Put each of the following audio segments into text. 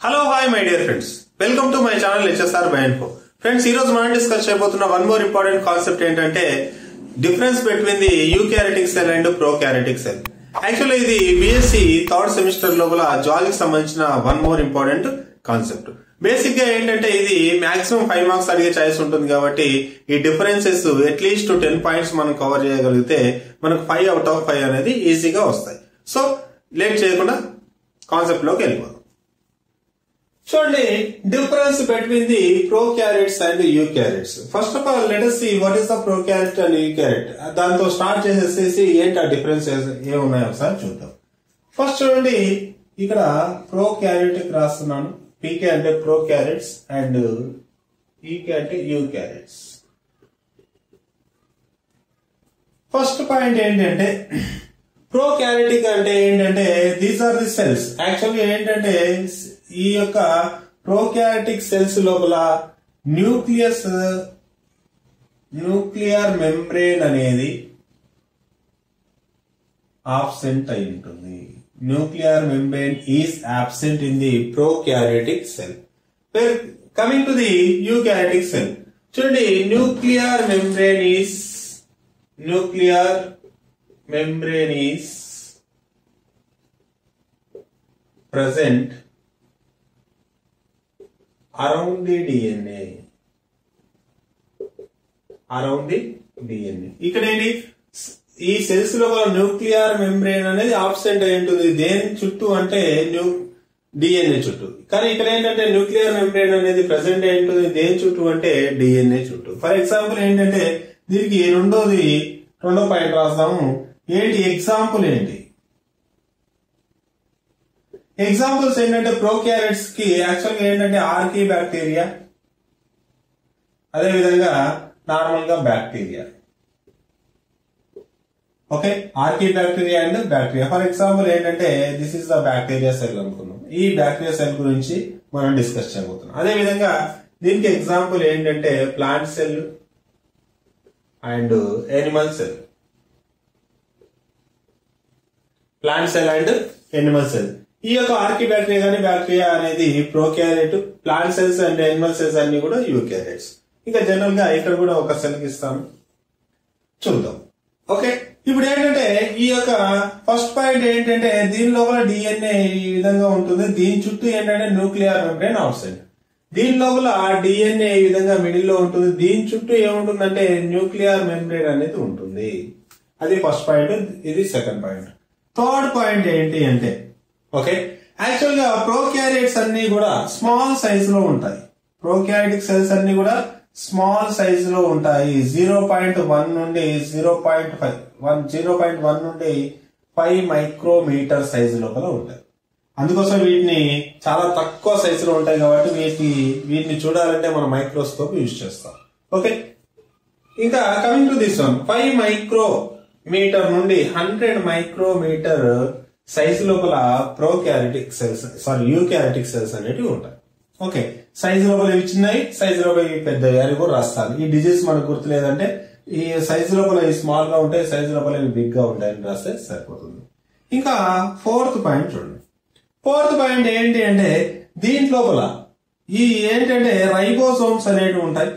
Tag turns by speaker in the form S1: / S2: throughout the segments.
S1: Hello hi my dear friends welcome to my channel HSR bioinfo friends ఈ రోజు మనం discuss చేయబోతున్న one more important concept ఏంటంటే difference between the eukaryotic cell and prokaryotic cell actually ఇది BSc third semester లోపల జాలికి సంబంధించిన one more important concept basic గా ఏంటంటే ఇది మాక్సిమం ఫైవ్ మార్క్స్ అడిగే ఛాయిస్ ఉంటుంది కాబట్టి ఈ డిఫరెన్సెస్ అట్లీస్ట్ టెన్ పాయింట్స్ మనం కవర్ చేయగలిగితే మనకు ఫైవ్ అవుట్ ఆఫ్ ఫైవ్ అనేది ఈజీగా వస్తాయి సో లేట్ చేయకుండా కాన్సెప్ట్ లోకి వెళ్ళిపోదాం చూడండి difference between the prokaryotes and eukaryotes first of all let see what is the prokaryote and eukaryote దాంతో స్టార్ట్ చేసేసి ఏంటి ఆ డిఫరెన్స్ ఏమున్నాయో ఒకసారి చూద్దాం ఫస్ట్ చూడండి ఇక్కడ ప్రోక్యారెట్ రాస్తున్నాను పీకే అంటే ప్రోక్యారెట్స్ అండ్ ఈకే అంటే యూక్యారెట్స్ ఫస్ట్ పాయింట్ ఏంటంటే ప్రోక్యారిటిక్ అంటే ఏంటంటే దీస్ ఆర్ ది సెల్స్ యాక్చువల్గా ఏంటంటే ఈ యొక్క ప్రోక్యారిటిక్ సెల్స్ లోపల న్యూక్లియస్ న్యూక్లియర్ మెంబ్రేన్ అనేది ఆబ్సెంట్ అయి ఉంటుంది nuclear membrane is absent in the prokaryotic cell coming to the eukaryotic cell చూడండి nuclear membrane is nuclear membrane is present around the DNA. Around the DNA ఇక్కడ ఏంటి ఈ cells లో nuclear membrane అనేది absent అయి ఉంటుంది దేని చుట్టూ అంటే న్యూ డిఎన్ఏ చుట్టూ కానీ ఇక్కడ ఏంటంటే న్యూక్లియర్ మెంబ్రెయిన్ అనేది ప్రెసెంట్ అయి ఉంటుంది దేని చుట్టూ అంటే డిఎన్ఏ చుట్టూ ఫర్ ఎగ్జాంపుల్ ఏంటంటే దీనికి రెండోది రెండో పాయింట్ రాస్తాము ఏంటి ఎగ్జాంపుల్ ఏంటి ఎగ్జాంపుల్స్ ఏంటంటే ప్రోక్యారెట్స్ కి యాక్చువల్ గా ఏంటంటే ఆర్కీ బ్యాక్టీరియా అదే విధంగా నార్మల్ గా bacteria okay archaebacteria and bacteria for example ఏంటంటే this is the bacteria cell అనుకున్నాం ఈ బ్యాక్టీరియా సెల్ గురించి మనం డిస్కస్ చేయబోతున్నాం అదే విధంగా దీనికి ఎగ్జాంపుల్ ఏంటంటే plant cell and animal cell plant cell and animal cell ఈ యొక్క ఆర్కి బ్యాక్టీరియా కానీ బ్యాక్టీరియా అనేది prokaryote plant cells and animal cells అన్ని కూడా యూక్యారెట్స్ ఇంకా జనరల్ గా ఇక్కడ కూడా ఒక సెల్ కి ఇస్తాను చూద్దాం ఓకే ఇప్పుడు ఏంటంటే ఈ యొక్క ఫస్ట్ పాయింట్ ఏంటంటే దీని లోపల డిఎన్ఏ ఈ విధంగా ఉంటుంది దీని చుట్టూ ఏంటంటే న్యూక్లియర్ మెంబ్రేన్ అవుట్ సైడ్ దీని లోపల డిఎన్ఏ ఈ విధంగా మిడిల్ లో ఉంటుంది దీని చుట్టూ ఏముంటుందంటే న్యూక్లియర్ మెంబ్రేన్ అనేది ఉంటుంది అది ఫస్ట్ పాయింట్ ఇది సెకండ్ పాయింట్ థర్డ్ పాయింట్ ఏంటి అంటే ఓకే యాక్చువల్ గా ప్రోక్యారియట్స్ అన్ని కూడా స్మాల్ సైజ్ లో ఉంటాయి ప్రోక్యారిటిక్ సెల్స్ అన్ని కూడా స్మాల్ సైజ్ లో ఉంటాయి జీరో పాయింట్ వన్ నుండి zero point five one zero point one నుండి ఫైవ్ మైక్రోమీటర్ సైజ్ లోపల ఉంటాయి అందుకోసం వీటిని చాలా తక్కువ సైజు లో ఉంటాయి కాబట్టి వీటి వీటిని చూడాలంటే మనం మైక్రోస్కోప్ యూజ్ చేస్తాం ఓకే ఇంకా coming to this one five micro metre నుండి హండ్రెడ్ మైక్రోమీటర్ సైజ్ లోపల prokaryotic cells sorry eukaryotic cells అనేటివి ఉంటాయి ఓకే సైజ్ లోపల ఇవి చిన్నవి సైజ్ లోపల ఇవి పెద్దవి అని కూడా రాస్తాను ఈ డిజీజ్ మనకు గుర్తులేదంటే ఈ సైజ్ లోపల ఇవి స్మాల్ గా ఉంటాయి సైజ్ లోపల ఇవి బిగ్ గా ఉంటాయని రాస్తే సరిపోతుంది ఇంకా ఫోర్త్ పాయింట్ చూడండి ఫోర్త్ పాయింట్ ఏంటి అంటే దీంట్ లోపల ఈ ఏంటంటే రైబోసోమ్స్ అనేటివి ఉంటాయి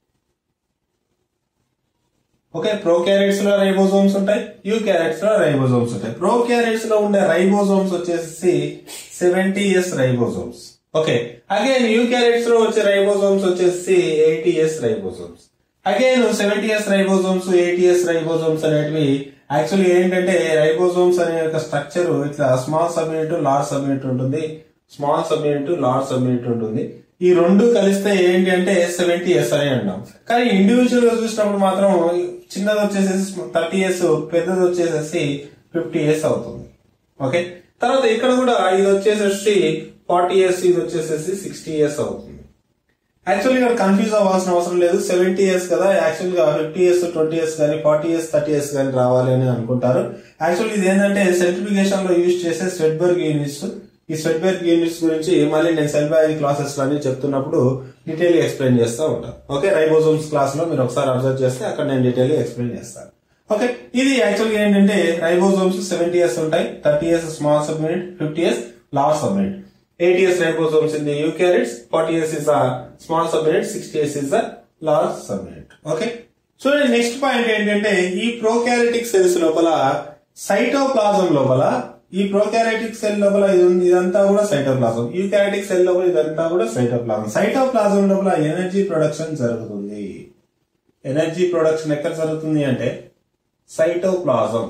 S1: ఓకే ప్రోక్యారెట్స్ లో రైబోజోమ్స్ ఉంటాయి యూక్యారెట్స్ లో రైబోజోమ్స్ ఉంటాయి ప్రోక్యారెట్స్ లో ఉండే రైబోజోమ్స్ వచ్చేసి seventy years ribosomes okay again eukaryotes లో వచ్చే రైబోజోమ్స్ వచ్చేసి eighty years ribosomes again seventy years ribosomes eighty years ribosomes అనేటివి యాక్చువల్లీ ఏంటంటే రైబోజోమ్స్ అనే యొక్క స్ట్రక్చర్ ఇట్లా small subunit large subunit ఉంటుంది small subunit large subunit ఉంటుంది ఈ రెండు కలిస్తే ఏంటి అంటే సెవెంటీ ఇయర్స్ అని అంటాం కానీ ఇండివిజువల్ గా చూసినప్పుడు మాత్రం చిన్నది వచ్చేసేసి థర్టీ ఇయర్స్ పెద్దది వచ్చేసేసి ఫిఫ్టీ ఇయర్స్ అవుతుంది ఓకే తర్వాత ఇక్కడ కూడా ఇది వచ్చేసేసి ఫార్టీ ఇయర్స్ ఇది వచ్చేసేసి సిక్స్టీ ఇయర్స్ అవుతుంది యాక్చువల్లీ ఇక్కడ కన్ఫ్యూజ్ అవ్వాల్సిన అవసరం లేదు సెవెంటీ ఇయర్స్ కదా యాక్చువల్ గా ఫిఫ్టీ ఇయర్స్ ట్వంటీ ఇయర్స్ కానీ ఫార్టీ ఇయర్స్ థర్టీ ఇయర్స్ కానీ రావాలి అని అనుకుంటారు యాక్చువల్లీ ఇది ఏంటంటే సెంట్రిఫికేషన్ లో యూజ్ చేసే స్వెట్బర్గ్ యూనిట్స్ ఈ స్వెట్బర్గ్ యూనిట్స్ గురించి మళ్ళీ నేను సెల్ బయాలజీ క్లాసెస్ లో అన్ని చెప్తున్నప్పుడు డీటెయిల్ ఎక్స్ప్లెయిన్ చేస్తూ ఉంటాను ఓకే రైబోజోమ్స్ క్లాస్ లో మీరు ఒకసారి అబ్జర్వ్ చేస్తే అక్కడ నేను డీటెయిల్ ఎక్స్ప్లెయిన్ చేస్తాను ఓకే ఇది యాక్చువల్ గా ఏంటంటే రైబోజోమ్స్ సెవెంటీ ఇయర్స్ ఉంటాయి thirty years small subunit fifty years large subunit 80s ribosomes in the eukaryotes, 40s is a small subunit, 60s is a large subunit. Okay so next point ఏంటంటే ఈ ప్రోకారిటిక్ cells లోపల cytoplasm లోపల ఈ ప్రోకారిటిక్ cell లోపల ఇది ఉంది, ఇదంతా కూడా సైటోప్లాజం యూకారిటిక్ సెల్ లోపల ఇదంతా కూడా సైటోప్లాజం సైటోప్లాజం లోపల ఎనర్జీ ప్రొడక్షన్ జరుగుతుంది ఎనర్జీ ప్రొడక్షన్ ఎక్కడ జరుగుతుంది అంటే సైటోప్లాజం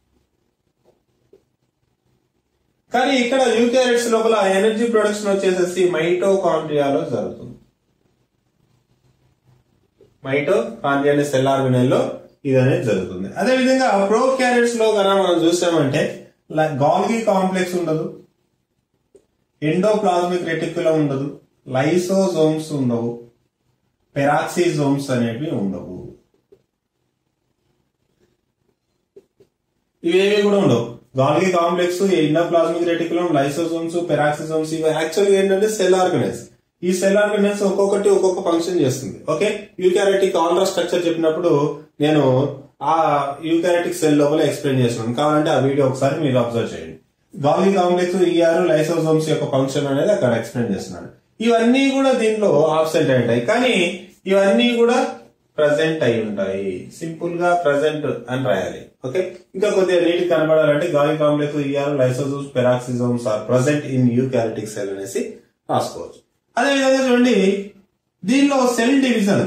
S1: కానీ ఇక్కడ యూకారిట్స్ లోపల ఎనర్జీ ప్రొడక్షన్ వచ్చేసేసి మైటోకాండ్రియాలో జరుగుతుంది మైటోకాండ్రియా అనే సెల్ ఆర్గనల్ లో ఇది అనేది జరుగుతుంది అదే విధంగా ప్రోకారిట్స్ లో కనుక మనం చూసామంటే గాల్గి కాంప్లెక్స్ ఉండదు ఎండోప్లాజ్మిక్ రెటిక్యులం ఉండదు లైసోజోమ్స్ ఉండవు పెరాక్సిజోమ్స్ అనేవి ఉండవు ఇవేవి కూడా ఉండవు Golgi complex endoplasmic reticulum lysosomes peroxisomes ఇవి యాక్చువల్గా ఏంటంటే సెల్ ఆర్గనైజ్ ఈ సెల్ ఆర్గనైజ్ ఒక్కొక్కటి ఒక్కొక్క ఫంక్షన్ చేస్తుంది ఓకే యూకారెటిక్ ఆల్రా స్ట్రక్చర్ చెప్పినప్పుడు నేను ఆ యూకారెటిక్ సెల్ లోపల ఎక్స్ప్లెయిన్ చేస్తున్నాను కావాలంటే ఆ వీడియో ఒకసారి మీరు అబ్జర్వ్ చేయండి గాల్గి కాంప్లెక్స్ ఈఆర్ లైసోజోమ్స్ యొక్క ఫంక్షన్ అనేది అక్కడ ఎక్స్ప్లెయిన్ చేస్తున్నాడు ఇవన్నీ కూడా దీనిలో ఆబ్సెంట్ అయి ఉంటాయి కానీ ఇవన్నీ కూడా ప్రజెంట్ అయి ఉంటాయి సింపుల్ గా ప్రజెంట్ అని రాయాలి ఓకే ఇంకా కొద్దిగా నీట్ కనబడాలంటే Golgi complex ER lysosomes peroxisomes are present in eukaryotic cell అనేసి రాసుకోవచ్చు అదే విధంగా చూడండి దీనిలో సెల్ డివిజన్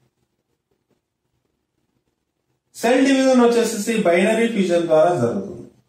S1: సెల్ డివిజన్ వచ్చేసి బైనరీ ఫ్యూజన్ ద్వారా జరుగుతుంది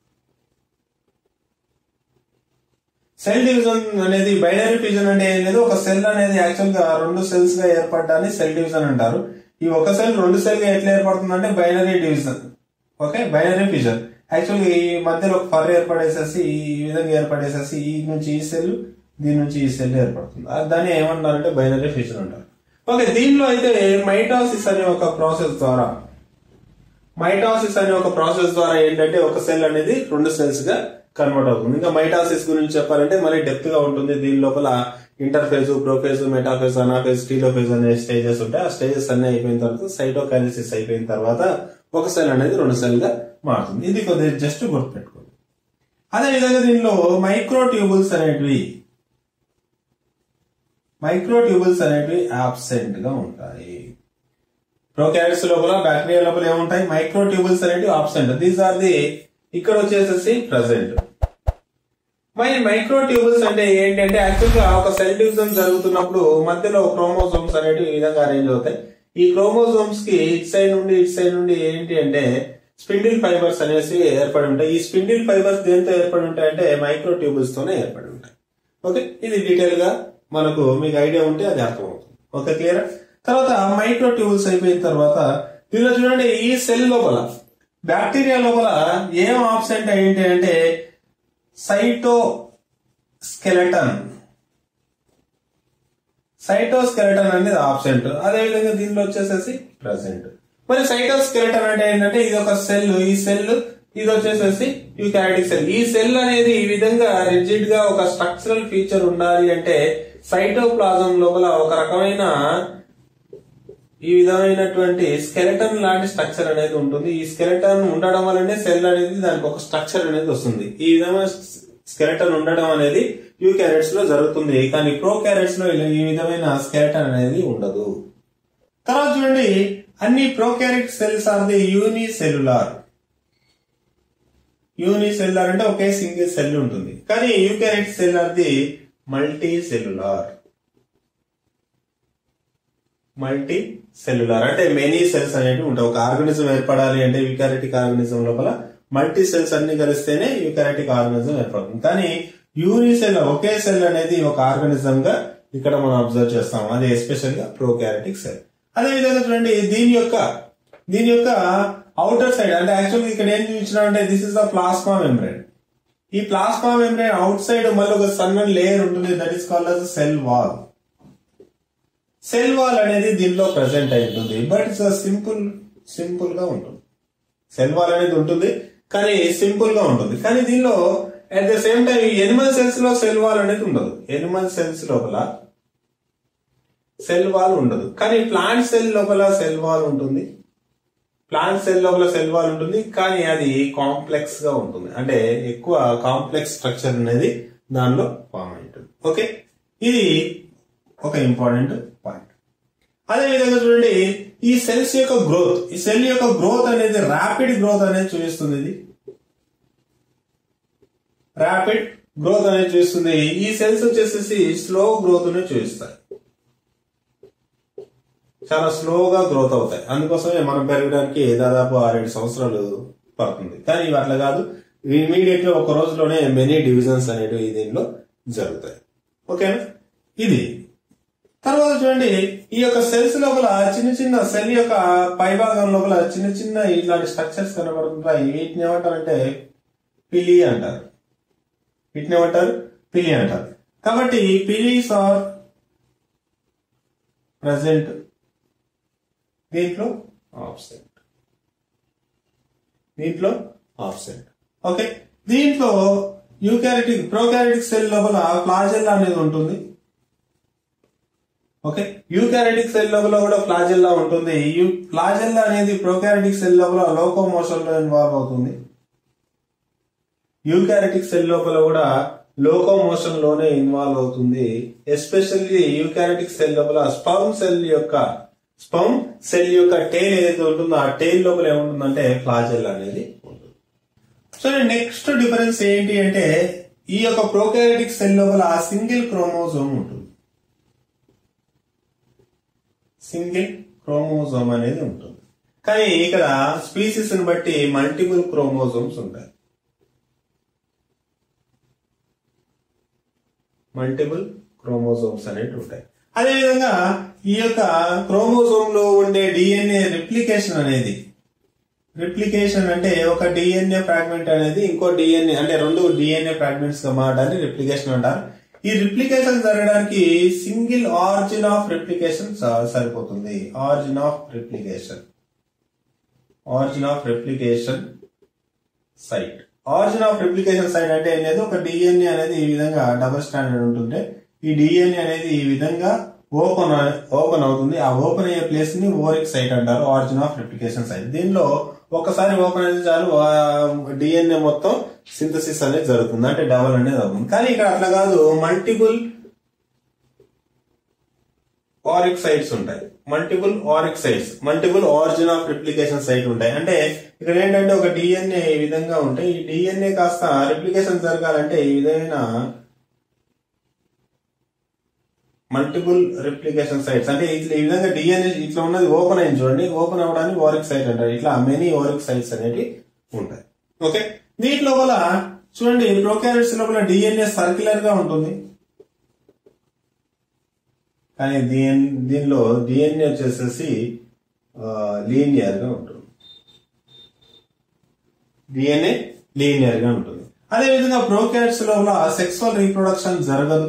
S1: సెల్ డివిజన్ అనేది బైనరీ ఫ్యూజన్ అంటే ఏం లేదు ఒక సెల్ అనేది యాక్చువల్ గా రెండు సెల్స్ గా ఏర్పడడాన్ని సెల్ డివిజన్ అంటారు ఈ ఒక సెల్ రెండు సెల్ గా ఎట్లా ఏర్పడుతుందంటే binary division okay binary fusion యాక్చువల్గా ఈ మధ్యలో ఒక ఫర్ ఏర్పడేసేసి ఈ విధంగా ఏర్పడేసేసి ఈ నుంచి ఈ సెల్ దీని నుంచి ఈ సెల్ ఏర్పడుతుంది అది దాన్ని ఏమంటారంటే బైనరీ ఫ్యూజన్ అంటారు ఓకే దీనిలో అయితే మైటాసిస్ అనే ఒక ప్రాసెస్ ద్వారా మైటాసిస్ అనే ఒక ప్రాసెస్ ద్వారా ఏంటంటే ఒక సెల్ అనేది రెండు సెల్స్ గా కన్వర్ట్ అవుతుంది ఇంకా మైటాసిస్ గురించి చెప్పాలంటే మళ్ళీ డెప్త్ గా ఉంటుంది దీని లోపల interphase prophase metaphase anaphase telophase అనే స్టేజెస్ ఉంటాయి ఆ స్టేజెస్ అన్ని అయిపోయిన తర్వాత సైటోకైనసిస్ అయిపోయిన తర్వాత ఒక సెల్ అనేది రెండు సెల్ గా మారుతుంది ఇది కొద్దిగా జస్ట్ గుర్తుపెట్టుకోండి అదే విధంగా దీనిలో మైక్రో ట్యూబుల్స్ అనేటివి మైక్రో ట్యూబుల్స్ అనేటివి ఆబ్సెంట్ గా ఉంటాయి ప్రోకారిట్స్ లోపల బ్యాక్టీరియా లోపల ఏముంటాయి మైక్రో ట్యూబుల్స్ అనేటివి ఆబ్సెంట్ దీస్ ఆర్ ది ఇక్కడ వచ్చేసేసి ప్రజెంట్ మరి మైక్రో ట్యూబుల్స్ అంటే ఏంటంటే యాక్చువల్ గా ఒక సెల్ డివిజన్ జరుగుతున్నప్పుడు మధ్యలో క్రోమోజోమ్స్ అనేటివి ఈ విధంగా అరేంజ్ అవుతాయి ఈ క్రోమోజోమ్స్ కి ఇటు సైడ్ నుండి ఇటు సైడ్ నుండి ఏంటి అంటే స్పిండిల్ ఫైబర్స్ అనేసి ఏర్పడి ఉంటాయి ఈ స్పిండిల్ ఫైబర్స్ దేంతో ఏర్పడి ఉంటాయి అంటే మైక్రో ట్యూబుల్స్ తోనే ఏర్పడి ఉంటాయి ఓకే ఇది డీటెయిల్ గా మనకు మీకు ఐడియా ఉంటే అది అర్థమవుతుంది ఓకే క్లియర్ తర్వాత మైక్రో ట్యూబుల్స్ అయిపోయిన తర్వాత దీనిలో చూడండి ఈ సెల్ లోపల బ్యాక్టీరియా లోపల ఏం ఆబ్సెంట్ ఏంటి అంటే సైటో స్కెలటన్ సైటోస్కెలటన్ అనేది ఆబ్సెంట్ అదేవిధంగా దీనిలో వచ్చేసేసి ప్రజెంట్ మరి సైటోస్కెలటన్ అంటే ఏంటంటే ఇది ఒక సెల్ ఈ సెల్ ఇది వచ్చేసేసి యూకారిటిక్ సెల్ ఈ సెల్ అనేది ఈ విధంగా రిజిడ్ గా ఒక స్ట్రక్చరల్ ఫీచర్ ఉండాలి అంటే సైటోప్లాజం లోపల ఒక రకమైన ఈ విధమైనటువంటి స్కెలటన్ లాంటి స్ట్రక్చర్ అనేది ఉంటుంది ఈ స్కెలటన్ ఉండడం వల్లనే సెల్ అనేది దానికి ఒక స్ట్రక్చర్ అనేది వస్తుంది ఈ విధమైన స్కెలటన్ ఉండడం అనేది యూ క్యారెట్స్ లో జరుగుతుంది కానీ ప్రో క్యారెట్స్ లో ఇలా ఈ విధమైన స్కెలటన్ అనేది ఉండదు తర్వాత చూడండి అన్ని prokaryotic cells are the unicellular unicellular అంటే ఒకే సింగిల్ సెల్ ఉంటుంది కానీ eukaryotic cell are the multicellular multicellular అంటే మెనీ సెల్స్ అనేవి ఉంటాయి ఒక ఆర్గనిజం ఏర్పడాలి అంటే యూకారిటిక్ ఆర్గనిజం లోపల మల్టీ సెల్స్ అన్ని కలిస్తేనే యూకారిటిక్ ఆర్గనిజం ఏర్పడుతుంది కానీ యూని సెల్ ఒకే సెల్ అనేది ఒక ఆర్గనిజం గా ఇక్కడ మనం అబ్జర్వ్ చేస్తాం అది ఎస్పెషల్ గా ప్రోకారిటిక్ సెల్ అదే విధంగా చూడండి దీని యొక్క దీని యొక్క అవుటర్ సైడ్ అంటే యాక్చువల్గా ఇక్కడ ఏం చూపించినా అంటే this is the plasma membrane ఈ ప్లాస్మా మెంబ్రేన్ అవుట్ సైడ్ మళ్ళీ ఒక సన్నని లేయర్ ఉంటుంది that is called as cell wall cell wall అనేది దీనిలో ప్రెసెంట్ అయి ఉంటుంది బట్ ఇట్స్ సింపుల్ సింపుల్ గా ఉంటుంది సెల్ వాల్ అనేది ఉంటుంది కానీ సింపుల్ గా ఉంటుంది కానీ దీనిలో at the same time animal cells లో సెల్ వాల్ అనేది ఉండదు ఎనిమల్ సెల్స్ లోపల సెల్ వాల్ ఉండదు కానీ ప్లాంట్ సెల్ లోపల సెల్ వాల్ ఉంటుంది ప్లాంట్ సెల్ లోపల సెల్ వాల్ ఉంటుంది కానీ అది కాంప్లెక్స్ గా ఉంటుంది అంటే ఎక్కువ కాంప్లెక్స్ స్ట్రక్చర్ అనేది దానిలో ఫామ్ అయి ఉంటుంది ఓకే ఇది ఒక ఇంపార్టెంట్ పాయింట్ అదే విధంగా చూడండి ఈ సెల్స్ యొక్క గ్రోత్ ఈ సెల్ యొక్క గ్రోత్ అనేది ర్యాపిడ్ గ్రోత్ అనేది చూపిస్తుంది ఇది ర్యాపిడ్ గ్రోత్ అనేది చూపిస్తుంది ఈ సెల్స్ వచ్చేసేసి స్లో గ్రోత్ ని చూపిస్తాయి చాలా స్లోగా గ్రోత్ అవుతాయి అందుకోసమే మనం పెరగడానికి దాదాపు ఆరేడు సంవత్సరాలు పడుతుంది కానీ ఇవి అట్లా కాదు ఇమీడియట్ గా ఒక రోజులోనే మెనీ డివిజన్స్ అనేవి దీనిలో జరుగుతాయి ఓకేనా ఇది తర్వాత చూడండి ఈ యొక్క సెల్స్ లోపల చిన్న చిన్న సెల్ యొక్క పైభాగం లోపల చిన్న చిన్న ఇట్లాంటి స్ట్రక్చర్స్ కనబడుతుంటాయి వీటిని ఏమంటారంటే పిలి అంటారు వీటిని ఏమంటారు పిలి అంటారు కాబట్టి పిలీస్ ఆర్ ప్రజెంట్ దీంట్లో ఆబ్సెంట్ దీంట్లో ఆబ్సెంట్ ఓకే దీంట్లో యూకారిటిక్ ప్రోకారిటిక్ సెల్ లోపల ఫ్లాజెల్లా అనేది ఉంటుంది ఓకే యూకారిటిక్ సెల్ లోపల కూడా ఫ్లాజెల్లా ఉంటుంది యూ ఫ్లాజెల్లా అనేది ప్రోకారిటిక్ సెల్ లోపల లోకోమోషన్ లో ఇన్వాల్వ్ అవుతుంది యూకారిటిక్ సెల్ లోపల కూడా లోకోమోషన్ లోనే ఇన్వాల్వ్ అవుతుంది ఎస్పెషల్లీ యూకారిటిక్ సెల్ లోపల స్పర్మ్ సెల్ యొక్క స్పర్మ్ సెల్ యొక్క టైల్ ఏదైతే ఉంటుందో ఆ టైల్ లోపల ఏముంటుందంటే ఫ్లాజెల్ అనేది ఉంటుంది సో నెక్స్ట్ డిఫరెన్స్ ఏంటి అంటే ఈ యొక్క ప్రోకారిటిక్ సెల్ లోపల సింగిల్ క్రోమోజోమ్ ఉంటుంది సింగిల్ క్రోమోజోమ్ అనేది ఉంటుంది కానీ ఇక్కడ స్పీసీస్ ని బట్టి మల్టిపుల్ క్రోమోజోమ్స్ ఉంటాయి మల్టిపుల్ క్రోమోజోమ్స్ అనేవి ఉంటాయి అదేవిధంగా ఈ యొక్క క్రోమోజోమ్ లో ఉండే డిఎన్ఏ రిప్లికేషన్ అనేది రిప్లికేషన్ అంటే ఒక డిఎన్ఏ ఫ్రాగ్మెంట్ అనేది ఇంకో డిఎన్ఏ అంటే రెండు డిఎన్ఏ ఫ్రాగ్మెంట్స్ గా మారడాన్ని రిప్లికేషన్ అంటారు ఈ రిప్లికేషన్ జరగడానికి సింగిల్ ఆరిజిన్ ఆఫ్ రిప్లికేషన్ సరిపోతుంది origin of replication origin of replication site origin of replication site అంటే ఏం లేదు ఒక డిఎన్ఏ అనేది ఈ విధంగా డబుల్ స్టాండర్డ్ ఉంటుంటే ఈ డిఎన్ఏ అనేది ఈ విధంగా ఓపెన్ ఓపెన్ అవుతుంది ఆ ఓపెన్ అయ్యే ప్లేస్ ని ఓరిక్ సైట్ అంటారు ఆరిజిన్ ఆఫ్ రిప్లికేషన్ సైట్ దీనిలో ఒకసారి ఓపెన్ అయితే చాలు డిఎన్ఏ మొత్తం సింథసిస్ అనేది జరుగుతుంది అంటే డబల్ అనేది అవుతుంది కానీ ఇక్కడ అట్లా కాదు మల్టిపుల్ ఆరిక్ సైట్స్ ఉంటాయి multiple oriC sites multiple origin of replication site ఉంటాయి అంటే ఇక్కడ ఏంటంటే ఒక డిఎన్ఏ ఈ విధంగా ఉంటాయి ఈ డిఎన్ఏ కాస్త రిప్లికేషన్ జరగాలంటే ఈ విధమైన మల్టిపుల్ రిప్లికేషన్ సైట్స్ అంటే ఇట్లా ఈ విధంగా డిఎన్ఏ ఇట్లా ఉన్నది ఓపెన్ అయింది చూడండి ఓపెన్ అవ్వడానికి ఓరిక్ సైట్ అంటారు ఇట్లా మెనీ ఓరిక్ సైట్స్ అనేవి ఉంటాయి ఓకే దీంట్ లోపల చూడండి ప్రోకారిట్స్ లోపల డిఎన్ఏ సర్క్యులర్ గా ఉంటుంది కానీ దీని దీనిలో డిఎన్ఏ వచ్చేసేసి లీనియర్ గా ఉంటుంది డిఎన్ఏ లీనియర్ గా ఉంటుంది అదే విధంగా ప్రోకారిట్స్ లోపల సెక్సువల్ రీప్రొడక్షన్ జరగదు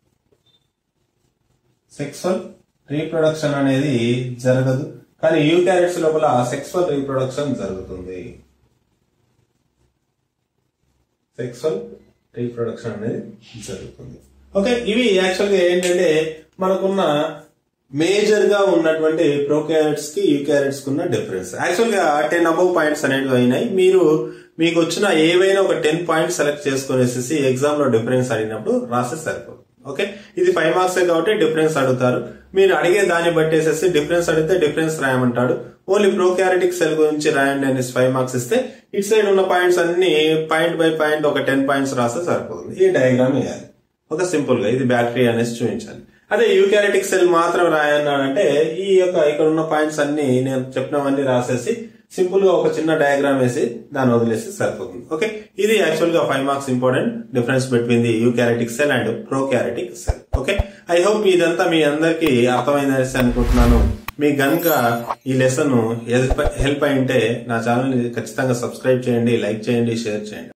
S1: సెక్సువల్ రీప్రొడక్షన్ అనేది జరగదు కానీ యూకారిట్స్ లోపల సెక్సువల్ రీప్రొడక్షన్ జరుగుతుంది సెక్సువల్ రీప్రొడక్షన్ అనేది జరుగుతుంది ఓకే ఇవి యాక్చువల్ గా ఏంటంటే మనకున్న మేజర్ గా ఉన్నటువంటి ప్రోకారిట్స్ కి యూకారిట్స్ కి ఉన్న డిఫరెన్స్ యాక్చువల్ గా టెన్ అబౌవ్ పాయింట్స్ అనేవి అయినాయి మీరు మీకు వచ్చిన ఏవైనా ఒక టెన్ పాయింట్స్ సెలెక్ట్ చేసుకునేసి ఎగ్జామ్ లో డిఫరెన్స్ అడిగినప్పుడు రాస్తే సరిపోతుంది ఓకే ఇది ఫైవ్ మార్క్స్ కాబట్టి డిఫరెన్స్ అడుగుతారు మీరు అడిగే దాన్ని బట్టేసేసి డిఫరెన్స్ అడిగితే డిఫరెన్స్ రాయమంటాడు ఓన్లీ ప్రోకారిటిక్ సెల్ గురించి రాయండి అనేసి ఫైవ్ మార్క్స్ ఇస్తే ఇటు సైడ్ ఉన్న పాయింట్స్ అన్ని పాయింట్ బై పాయింట్ ఒక టెన్ పాయింట్స్ రాస్తే సరిపోతుంది ఈ డయాగ్రామ్ వేయాలి ఒక సింపుల్ గా ఇది బ్యాటరీ అనేసి చూపించాలి అదే యూకారిటిక్ సెల్ మాత్రం రాయన్నాడంటే ఈ యొక్క ఇక్కడ ఉన్న పాయింట్స్ అన్ని నేను చెప్పినవన్నీ రాసేసి సింపుల్ గా ఒక చిన్న డయాగ్రామ్ వేసి దాన్ని వదిలేసి సరిపోతుంది ఓకే ఇది యాక్చువల్ గా five marks important difference between the eukaryotic cell and prokaryotic cell okay I hope ఇదంతా మీ అందరికి అర్థమైందనేసి అనుకుంటున్నాను మీకు గనుక ఈ లెసన్ హెల్ప్ అయి ఉంటే నా ఛానల్ ని ఖచ్చితంగా సబ్స్క్రైబ్ చేయండి లైక్ చేయండి షేర్ చేయండి